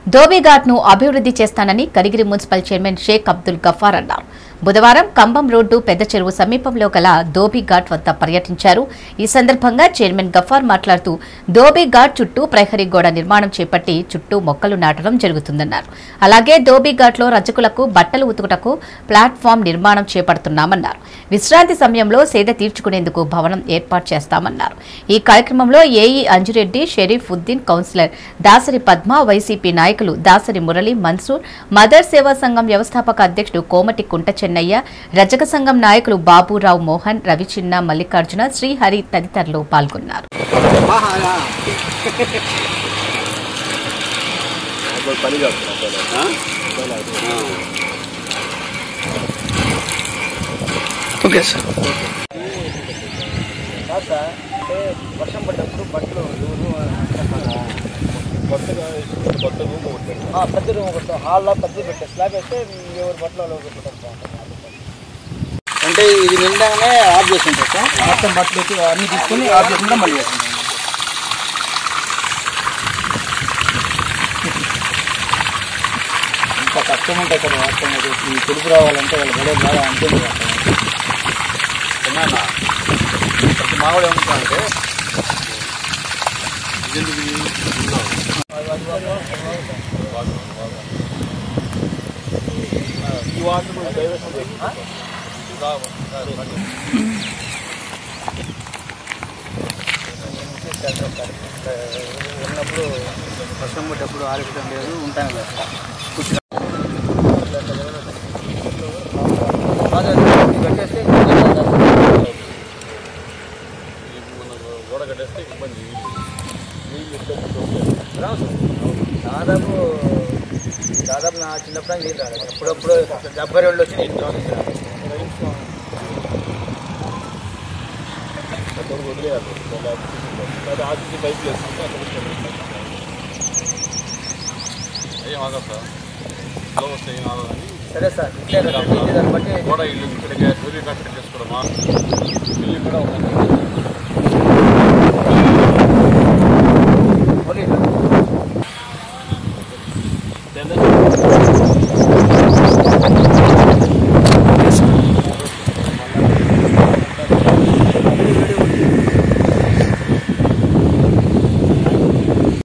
ధోబీఘాట్ ను అభివృద్ధి చేస్తానని కరిగిరి మున్సిపల్ చైర్మన్ షేక్ అబ్దుల్ గఫార్ అన్నారు బుధవారం కంబం రోడ్డు పెద్ద చెరువు సమీపంలో గల ధోబీఘాట్ వద్ద పర్యటించారు ఈ సందర్భంగా చైర్మన్ గఫార్ మాట్లాడుతూ ధోబీఘాట్ చుట్టూ ప్రహరీ గోడ నిర్మాణం చేపట్టి చుట్టూ మొక్కలు నాటడం జరుగుతుందన్నారు అలాగే ధోబీఘాట్లో రజకులకు బట్టలు ఉతుకుటకు ప్లాట్ఫామ్ నిర్మాణం చేపడుతున్నామన్నారు విశ్రాంతి సమయంలో సేద తీర్చుకునేందుకు భవనం ఏర్పాటు చేస్తామన్నారు ఈ కార్యక్రమంలో AE Anju Reddy Sharif Uddin councillor Dasari Padma YCP నాయకులు దాసరి మురళి మన్సూర్ మదర్ సేవా సంఘం వ్యవస్థాపక అధ్యక్షుడు కోమటి కుంట చెన్నయ్య రజక సంఘం నాయకులు బాబురావు మోహన్ రవిచిన్న మల్లికార్జున శ్రీహరి తదితరులు పాల్గొన్నారు ఓకే సార్ అంటే వర్షం పడ్డప్పుడు బట్టలు కొత్తగా కొత్త రూమ్ ఒకటి పెద్ద రూమ్ ఒకటి హాల్లో పెద్ద పెట్టే స్లాబ్ వేస్తే ఎవరి బట్టలు వాళ్ళు పెట్టడం బాగుంటుంది అంటే ఇది నిండానే ఆఫ్ చేసి ఉంటుంది సార్ మొత్తం బట్టలు ఎత్తి అన్ని తీసుకొని ఆఫ్ చేసుకుంటే మళ్ళీ వేసుకుంటాం ఇంత కష్టం ఉంటుంది కదా వాస్తవం అది ఈ తెలుపు రావాలంటే వాళ్ళు పడే బాగా అంటుంది ప్రతి మావాడు ఏమంటారంటే ఈ వాటర్ మనం డైవర్షన్ ఉన్నప్పుడు వర్షం పడ్డప్పుడు ఆరోగ్యం లేదు ఉంటాను కట్టేస్తే గోడ కట్టేస్తే ఇబ్బంది రావు సార్. దాదాపు దాదాపు నా చిన్నప్పుడు నీళ్ళు రాలేదు అప్పుడప్పుడు డెబ్బై రెండు వచ్చి నీళ్ళు రాలేదు వదిలేయాలి ఆర్టీసీ పైపు వేసుకుంటే ఏం ఆగదు సార్ లో వస్తే ఏం ఆగదని సరే సార్ ఇట్లే కదా, ఇది దాన్ని బట్టి కూడా ఇల్లు ఇక్కడికి సూర్య కట్ట చేసుకోవడమా ఇల్లు కూడా ఒక